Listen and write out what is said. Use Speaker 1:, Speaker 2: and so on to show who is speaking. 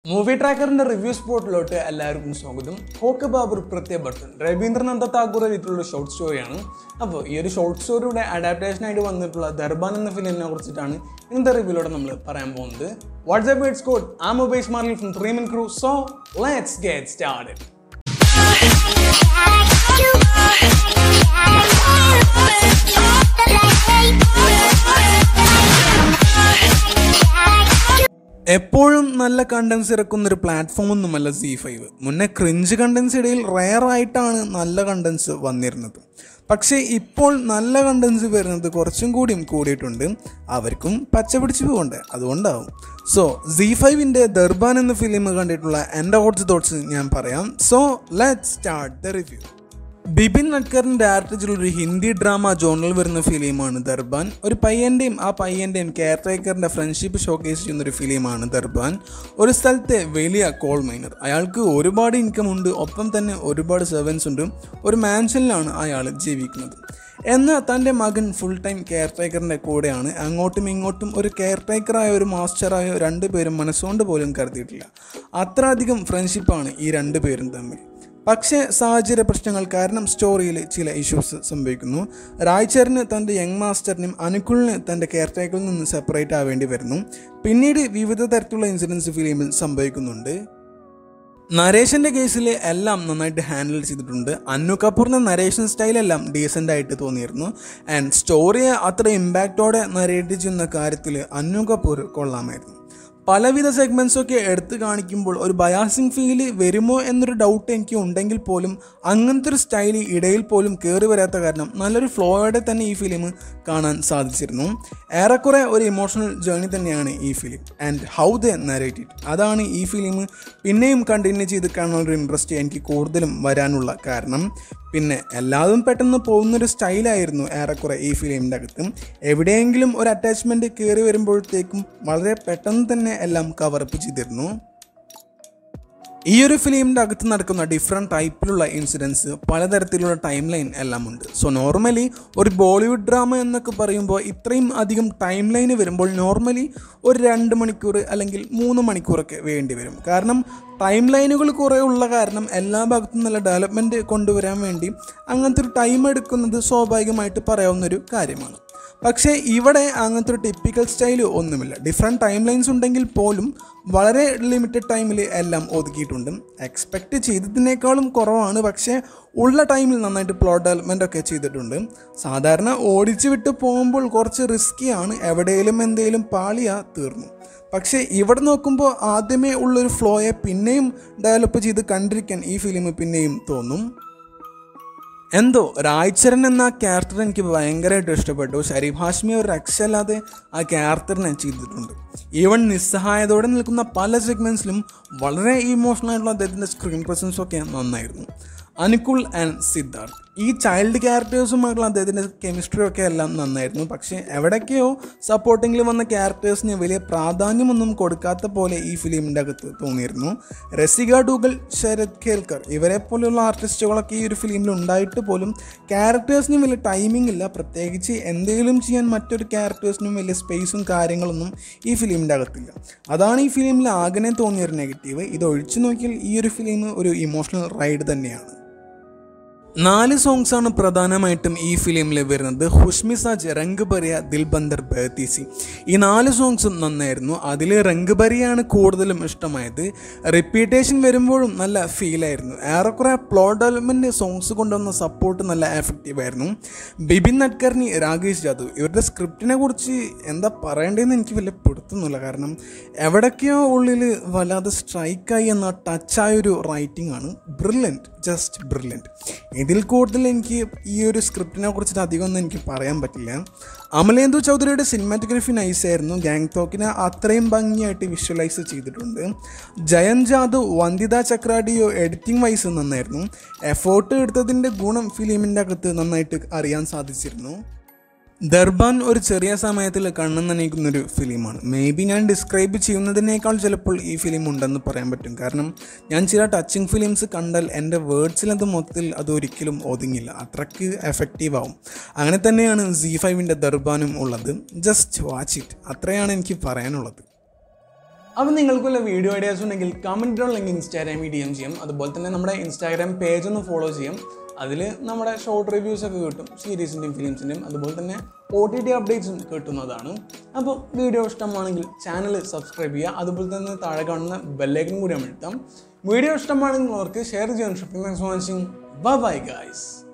Speaker 1: movie ട്രാക്കറിന്റെ review സ്പോട്ടിലോട്ട് എല്ലാവർക്കും സ്വാഗതം ഹോക്ക് ബാബർ പ്രത്യബർത്തൻ രവീന്ദ്രനാഥ ടാഗോർ എഴുതിയിട്ടുള്ള ഷോർട്ട് സ്റ്റോറിയാണ് അപ്പോൾ ഈ ഒരു ഷോർട്ട് സ്റ്റോറിയുടെ അഡാപ്റ്റേഷൻ ആയിട്ട് വന്നിട്ടുള്ള ദർബാൻ എന്ന ഫിലിമിനെ കുറിച്ചിട്ടാണ് ഇന്നത്തെ റിവ്യൂലോടെ നമ്മൾ പറയാൻ പോകുന്നത് വാട്സ്ആപ്പ് വേർഡ്സ് കോഡ് ആ മൊബൈൽ സ്മാർട്ടിൽ from three min crew so let's get started എപ്പോഴും നല്ല കണ്ടൻസ് ഇറക്കുന്ന ഒരു പ്ലാറ്റ്ഫോം ഒന്നുമല്ല സി ഫൈവ് മുന്നേ ക്രിഞ്ച് കണ്ടൻസ് ഇടയിൽ റയർ ആയിട്ടാണ് നല്ല കണ്ടൻസ് വന്നിരുന്നത് പക്ഷേ ഇപ്പോൾ നല്ല കണ്ടൻസ് വരുന്നത് കുറച്ചും കൂടിയും കൂടിയിട്ടുണ്ട് അവർക്കും പച്ച പിടിച്ച് പോകണ്ടേ അതുകൊണ്ടാവും സോ സി ഫൈവിൻ്റെ ദർബാൻ എന്ന ഫിലിം കണ്ടിട്ടുള്ള എൻ്റെ കുറച്ച് തോട്ട്സ് ഞാൻ പറയാം so let start the review Bipin നട്കറിന്റെ ഡയറക്ടർ ചെയ്തുള്ള ഒരു ഹിന്ദി ഡ്രാമ ജോണിൽ വരുന്ന ഫിലിമാണ് ദർബാൻ ഒരു പയ്യന്റെയും ആ പയ്യന്റെയും കെയർ ടേക്കറിന്റെ ഫ്രണ്ട്ഷിപ്പ് ഷോക്കേസ് ചെയ്യുന്ന ഒരു ഫിലിമാണ് ദർബാൻ ഒരു സ്ഥലത്തെ വലിയ കോൾ മൈനർ അയാൾക്ക് ഒരുപാട് ഇൻകം ഉണ്ട് ഒപ്പം തന്നെ ഒരുപാട് സെർവൻസ് ഉണ്ട് ഒരു മാൻഷനിലാണ് അയാൾ ജീവിക്കുന്നത് എന്നാൽ തൻ്റെ മകൻ ഫുൾ ടൈം കെയർ ടേക്കറിൻ്റെ കൂടെയാണ് അങ്ങോട്ടും ഇങ്ങോട്ടും ഒരു കെയർ ടേക്കറായ ഒരു മാസ്റ്ററായോ രണ്ടുപേരും മനസ്സുകൊണ്ട് പോലും കരുതിയിട്ടില്ല അത്ര അധികം ഫ്രണ്ട്ഷിപ്പാണ് ഈ രണ്ടുപേരും തമ്മിൽ പക്ഷേ സാഹചര്യ പ്രശ്നങ്ങൾ കാരണം സ്റ്റോറിയിൽ ചില ഇഷ്യൂസ് സംഭവിക്കുന്നു റായ്ചറിന് തൻ്റെ യങ് മാസ്റ്ററിനും അനുക്കുളിന് തൻ്റെ കെയർ ടേക്കറിൽ നിന്ന് സെപ്പറേറ്റ് ആവേണ്ടി വരുന്നു പിന്നീട് വിവിധ തരത്തിലുള്ള ഇൻസിഡൻസ് ഫിലിമിൽ സംഭവിക്കുന്നുണ്ട് നരേഷൻ്റെ കേസിൽ എല്ലാം നന്നായിട്ട് ഹാൻഡിൽ ചെയ്തിട്ടുണ്ട് അന്നു കപൂറിൻ്റെ നരേഷൻ സ്റ്റൈലെല്ലാം ഡീസൻ്റ് ആയിട്ട് തോന്നിയിരുന്നു ആൻഡ് സ്റ്റോറിയെ അത്ര ഇമ്പാക്റ്റോടെ നരേറ്റ് ചെയ്യുന്ന കാര്യത്തിൽ അന്നു കപൂർ കൊള്ളാമായിരുന്നു പലവിധ സെഗ്മെൻറ്റ്സ് ഒക്കെ എടുത്തു കാണിക്കുമ്പോൾ ഒരു ബയാസിങ് ഫീല് വരുമോ എന്നൊരു ഡൗട്ട് എനിക്ക് ഉണ്ടെങ്കിൽ പോലും അങ്ങനത്തെ ഒരു സ്റ്റൈൽ ഇടയിൽ പോലും കയറി വരാത്ത കാരണം നല്ലൊരു ഫ്ലോയോടെ തന്നെ ഈ ഫിലിം കാണാൻ സാധിച്ചിരുന്നു ഏറെക്കുറെ ഒരു ഇമോഷണൽ ജേർണി തന്നെയാണ് ഈ film and how the narrated അതാണ് ഈ ഫിലിം പിന്നെയും കണ്ടിന്യൂ ചെയ്ത് കാണാനൊരു ഇൻട്രസ്റ്റ് എനിക്ക് കൂടുതലും വരാനുള്ള കാരണം പിന്നെ എല്ലാതും പെട്ടെന്ന് പോകുന്നൊരു സ്റ്റൈലായിരുന്നു ഏറെക്കുറെ ഈ ഫിലിമിൻ്റെ അകത്ത് എവിടെയെങ്കിലും ഒരു അറ്റാച്ച്മെൻറ്റ് കയറി വരുമ്പോഴത്തേക്കും വളരെ പെട്ടെന്ന് തന്നെ എല്ലാം കവറപ്പ് ചെയ്തിരുന്നു ഈ ഒരു ഫിലിമിൻ്റെ അകത്ത് നടക്കുന്ന ഡിഫറെൻറ്റ് ടൈപ്പിലുള്ള ഇൻസിഡൻസ് പലതരത്തിലുള്ള ടൈം ലൈൻ എല്ലാം ഉണ്ട് സോ നോർമലി ഒരു ബോളിവുഡ് ഡ്രാമ എന്നൊക്കെ പറയുമ്പോൾ ഇത്രയും അധികം ടൈം ലൈന് വരുമ്പോൾ നോർമലി ഒരു രണ്ട് മണിക്കൂർ അല്ലെങ്കിൽ മൂന്ന് മണിക്കൂറൊക്കെ വേണ്ടി വരും കാരണം ടൈം ലൈനുകൾ കുറേ ഉള്ള കാരണം എല്ലാ ഭാഗത്തും നല്ല ഡെവലപ്മെൻറ്റ് കൊണ്ടുവരാൻ വേണ്ടി അങ്ങനത്തെ ഒരു ടൈം എടുക്കുന്നത് സ്വാഭാവികമായിട്ട് പറയാവുന്നൊരു കാര്യമാണ് പക്ഷേ ഇവിടെ അങ്ങനത്തെ ഒരു ടിപ്പിക്കൽ സ്റ്റൈൽ ഒന്നുമില്ല ഡിഫറെൻറ്റ് ടൈം ലൈൻസ് ഉണ്ടെങ്കിൽ പോലും വളരെ ലിമിറ്റഡ് ടൈമിൽ എല്ലാം ഒതുക്കിയിട്ടുണ്ട് എക്സ്പെക്റ്റ് ചെയ്തതിനേക്കാളും കുറവാണ് പക്ഷേ ഉള്ള ടൈമിൽ നന്നായിട്ട് പ്ലോട്ട് ഡെവലപ്മെൻ്റ് ഒക്കെ ചെയ്തിട്ടുണ്ട് സാധാരണ ഓടിച്ചു വിട്ട് പോകുമ്പോൾ കുറച്ച് റിസ്ക്കിയാണ് എവിടെയെങ്കിലും എന്തെങ്കിലും പാളിയാ തീർന്നു പക്ഷേ ഇവിടെ നോക്കുമ്പോൾ ആദ്യമേ ഉള്ളൊരു ഫ്ലോയെ പിന്നെയും ഡെവലപ്പ് ചെയ്ത് കണ്ടിരിക്കാൻ ഈ ഫിലിം പിന്നെയും തോന്നും എന്തോ രായ്ചരൻ എന്ന ആ ക്യാരക്ടർ എനിക്ക് ഭയങ്കരമായിട്ട് ഇഷ്ടപ്പെട്ടു ഷരീഫ് ഹാഷ്മി ഒരു രക്ഷയില്ലാതെ ആ ക്യാരക്ടറിനെ ചെയ്തിട്ടുണ്ട് ഈവൻ നിസ്സഹായതോടെ നിൽക്കുന്ന പല സെഗ്മെൻറ്റ്സിലും വളരെ ഇമോഷണൽ ആയിട്ടുള്ള അദ്ദേഹത്തിൻ്റെ സ്ക്രീൻ പ്രസൻസ് ഒക്കെ നന്നായിരുന്നു അനുകുൾ ആൻഡ് സിദ്ധാർത്ഥ് ഈ ചൈൽഡ് ക്യാരക്ടേഴ്സുമായിട്ടുള്ള അദ്ദേഹത്തിൻ്റെ കെമിസ്ട്രി ഒക്കെ എല്ലാം നന്നായിരുന്നു പക്ഷേ എവിടേക്കെയോ സപ്പോർട്ടിങ്ങിൽ വന്ന ക്യാരക്ടേഴ്സിന് വലിയ പ്രാധാന്യമൊന്നും കൊടുക്കാത്ത പോലെ ഈ ഫിലിമിൻ്റെ അകത്ത് തോന്നിയിരുന്നു രസിക ഡൂഗൽ ശരത് കേൽക്കർ ഇവരെ പോലെയുള്ള ആർട്ടിസ്റ്റുകളൊക്കെ ഈ ഒരു ഫിലിമിൽ ഉണ്ടായിട്ട് പോലും ക്യാരക്ടേഴ്സിനും വലിയ ടൈമിംഗ് ഇല്ല പ്രത്യേകിച്ച് എന്തെങ്കിലും ചെയ്യാൻ മറ്റൊരു ക്യാരക്ടേഴ്സിനും വലിയ സ്പേസും കാര്യങ്ങളൊന്നും ഈ ഫിലിമിൻ്റെ അകത്തില്ല അതാണ് ഈ ഫിലിമിൽ ആകനെ തോന്നിയൊരു നെഗറ്റീവ് ഇത് ഒഴിച്ചു നോക്കിയാൽ ഈ ഒരു ഫിലിം ഒരു ഇമോഷണൽ റൈഡ് തന്നെയാണ് നാല് സോങ്സ് ആണ് പ്രധാനമായിട്ടും ഈ ഫിലിമിൽ വരുന്നത് ഹുഷ്മി സാജ് റംഗ് ബറിയ ദിൽബന്ദർ ബേത്തീസി ഈ നാല് സോങ്സും നന്നായിരുന്നു അതിൽ റംഗ് ബറിയാണ് കൂടുതലും ഇഷ്ടമായത് റിപ്പീറ്റേഷൻ വരുമ്പോഴും നല്ല ഫീലായിരുന്നു ഏറെക്കുറെ പ്ലോട്ട് ഡെവലപ്മെൻറ്റ് സോങ്സ് കൊണ്ടുവന്ന സപ്പോർട്ട് നല്ല എഫക്റ്റീവ് ആയിരുന്നു ബിപിൻ നട്കർണി രാകേഷ് ജാദവ് ഇവരുടെ സ്ക്രിപ്റ്റിനെ കുറിച്ച് എന്താ പറയേണ്ടതെന്ന് എനിക്ക് വലിയ പിടുത്തുന്നില്ല കാരണം എവിടൊക്കെയോ ഉള്ളിൽ വല്ലാതെ സ്ട്രൈക്കായി എന്ന ടച്ചായൊരു റൈറ്റിംഗ് ആണ് ബ്രില്യൻറ്റ് ജസ്റ്റ് ബ്രില്യൻറ്റ് ഇതിൽ കൂടുതൽ എനിക്ക് ഈ ഒരു സ്ക്രിപ്റ്റിനെ കുറിച്ചിട്ട് അധികമൊന്നും എനിക്ക് പറയാൻ പറ്റില്ല അമലേന്ദു ചൗധരിയുടെ സിനിമാറ്റോഗ്രഫി നൈസായിരുന്നു ഗാങ് തോക്കിനെ അത്രയും ഭംഗിയായിട്ട് വിഷ്വലൈസ് ചെയ്തിട്ടുണ്ട് ജയൻ ജാദവ് വന്ദിത ചക്രാഡിയോ എഡിറ്റിംഗ് വൈസ് നന്നായിരുന്നു എഫേർട്ട് എടുത്തതിൻ്റെ ഗുണം ഫിലിമിൻ്റെ അകത്ത് നന്നായിട്ട് അറിയാൻ സാധിച്ചിരുന്നു ദർബാൻ ഒരു ചെറിയ സമയത്തിൽ കണ്ണു നനയിക്കുന്നൊരു ഫിലിമാണ് മേ ബി ഞാൻ ഡിസ്ക്രൈബ് ചെയ്യുന്നതിനേക്കാൾ ചിലപ്പോൾ ഈ ഫിലിം ഉണ്ടെന്ന് പറയാൻ പറ്റും കാരണം ഞാൻ ചില ടച്ചിങ് ഫിലിംസ് കണ്ടാൽ എൻ്റെ വേർഡ്സിൽ അത് മൊത്തത്തിൽ അത് ഒരിക്കലും ഒതുങ്ങില്ല അത്രയ്ക്ക് എഫക്റ്റീവ് ആവും അങ്ങനെ തന്നെയാണ് സി ഫൈവിൻ്റെ ദർബാനും ഉള്ളത് ജസ്റ്റ് വാച്ച് ഇറ്റ് അത്രയാണ് എനിക്ക് പറയാനുള്ളത് അപ്പോൾ നിങ്ങൾക്ക് വല്ല വീഡിയോ ഐഡിയാസ് ഉണ്ടെങ്കിൽ കമൻറ്റ് ഉണ്ടെങ്കിൽ ഇൻസ്റ്റാഗ്രാമിൽ ഡി എം ചെയ്യാം അതുപോലെ തന്നെ നമ്മുടെ ഇൻസ്റ്റാഗ്രാം പേജ് ഒന്ന് ഫോളോ ചെയ്യാം അതിൽ നമ്മുടെ ഷോർട്ട് റിവ്യൂസ് ഒക്കെ കിട്ടും സീരീസിൻ്റെയും ഫിലിംസിൻ്റെയും അതുപോലെ തന്നെ ഒ ടി ടി അപ്ഡേറ്റ്സും കിട്ടുന്നതാണ് അപ്പോൾ വീഡിയോ ഇഷ്ടമാണെങ്കിൽ ചാനൽ സബ്സ്ക്രൈബ് ചെയ്യുക അതുപോലെ തന്നെ താഴെ കാണുന്ന ബെല്ലൈക്കൻ കൂടി അമഴ്ത്താം വീഡിയോ ഇഷ്ടമാണെങ്കിൽ അവർക്ക് ഷെയർ ചെയ്യാൻ ഷിപ്പിംഗ് വാച്ചിങ് ബൈ ഗൈസ്